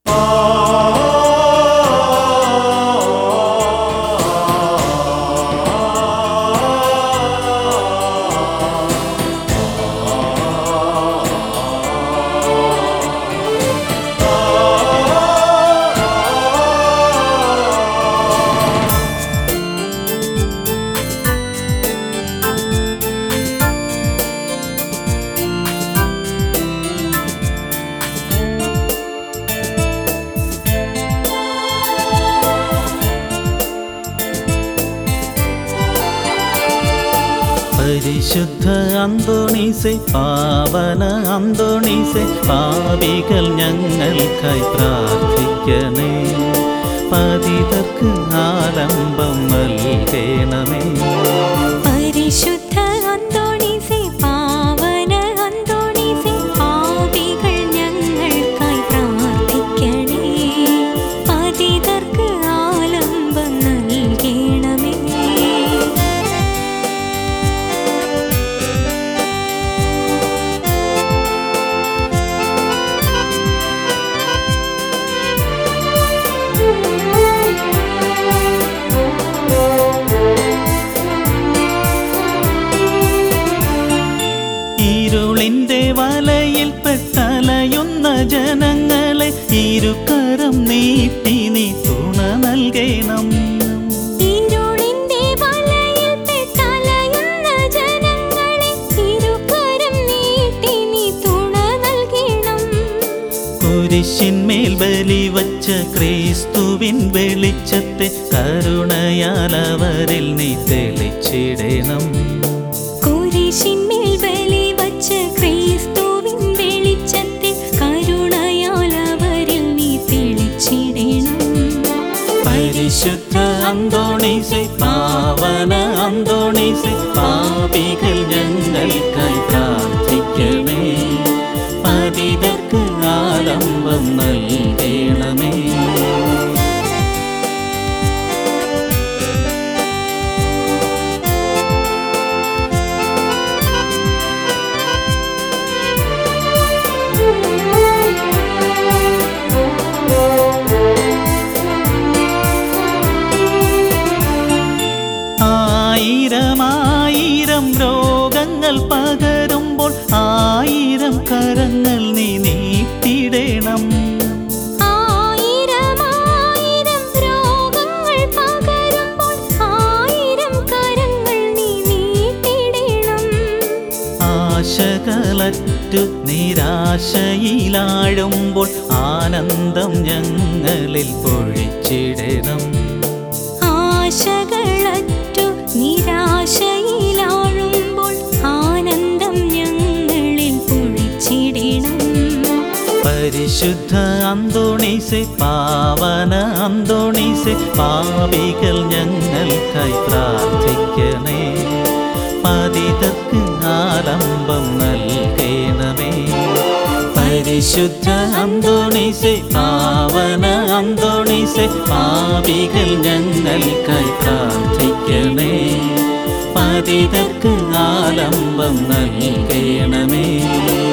പരിശുദ്ധ അന്തോണീസെ പാവന അന്തോണീസെ പാപികൾ ഞങ്ങൾക്കായി പ്രാർത്ഥിക്കണേ പതിതർക്ക് ആലംബം നൽകണമേ പരിശുദ്ധ അന്തോണീസേ പാവന അന്തോണീസേ പാപികൾ ഞങ്ങൾക്കായി പ്രാർത്ഥിക്കണേ പതിതർക്ക് ആലംബം നൽകണമേ ഇരുളിന്റെ വലയിൽ പെട്ടലയുന്ന ജനങ്ങളെ ഇരുകരം നീട്ടി നീ തുണ നൽകണം ഇരുളിന്റെ വലയിൽ പെട്ടലയുന്ന ജനങ്ങളെ ഇരുകരം നീട്ടി നീ തുണ നൽകണം കുരിശിന്മേൽ ബലി വച്ച ക്രിസ്തുവിൻ വെളിച്ചത്തെ കരുണയാൽ അവരിൽ നീ തെളിച്ചിടണം കുരിശിന്മേൽ ബലി വച്ച ക്രിസ്തുവിൻ വെളിച്ചത്തെ കരുണയാൽ അവരിൽ നീ തെളിച്ചിടണം പരിശുദ്ധ അന്തോണീസെ പാവന അന്തോണീസെ പാപികൾ ഞങ്ങൾക്കായി പ്രാർത്ഥിക്കണേ പതിതർക്ക് ആലംബം നൽകണമേ ആയിരമായിരം രോഗങ്ങൾ പകരുമ്പോൾ ആയിരം കരങ്ങൾ നീ നീട്ടിടണം ആയിരമായിരം രോഗങ്ങൾ പകരുമ്പോൾ ആയിരം കരങ്ങൾ നീ നീട്ടിടണം ആശകളറ്റു നിരാശയിലാഴുമ്പോൾ ആനന്ദം ഞങ്ങളിൽ പൊഴിച്ചിടണം ആശകളറ്റു നിരാശയിലാഴുമ്പോൾ ആനന്ദം ഞങ്ങളിൽ പൊഴിച്ചിടണം പരിശുദ്ധ അന്തോണീസെ പാവന അന്തോണീസെ പാപികൾ ഞങ്ങൾക്കായി പ്രാർത്ഥിക്കണേ പതിതർക്ക് ആലംബം നൽകണമേ പരിശുദ്ധ അന്തോണീസെ പാവന അന്തോണീസെ പാപികൾ ഞങ്ങൾക്കായി പ്രാർത്ഥിക്കണേ പതിതർക്ക് ആലംബം നൽകണമേ